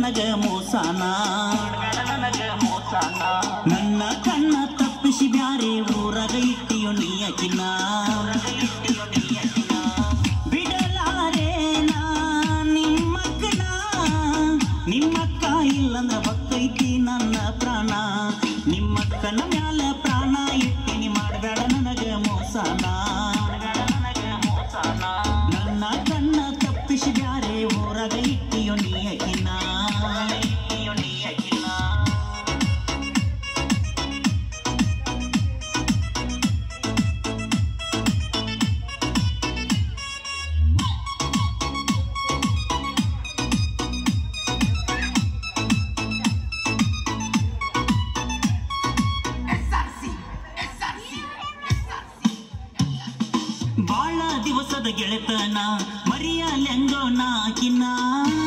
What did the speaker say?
ನನಗ ಮೋಸಾನ ನನ್ನ ಕಣ್ಣ ತಪ್ಪಿಸಿ ಬ್ಯಾರೆ ಊರಾಗ ಇಟ್ಟಿಯೋ ನೀಯಕಿನ ಬಿಡಲಾರೇನ ನಿಮ್ಮಕ್ಕನ ನಿಮ್ಮಕ್ಕ ಇಲ್ಲಂದ್ರ ಬಕ್ಕೈತಿ ನನ್ನ ಪ್ರಾಣ ನಿಮ್ಮಕ್ಕನ ಮ್ಯಾಲ ಪ್ರಾಣ ಇಟ್ಟಿನಿ ಮಾಡಬೇಡ ನನಗ ಮೋಸನ ನನ್ನ ಕಣ್ಣ ತಪ್ಪಿಸಿ ಬ್ಯಾರೆ ಊರಾಗ ಇಟ್ಟಿಯೋ ನೀಯಕಿನ ಇಟ್ಟಿಯೋ ನೀಯಕಿನ ಬಾಳ ದಿವಸದ ಗೆಳೆತನ ಮರಿಯಲೆಂಗೋ ನಾಕಿನ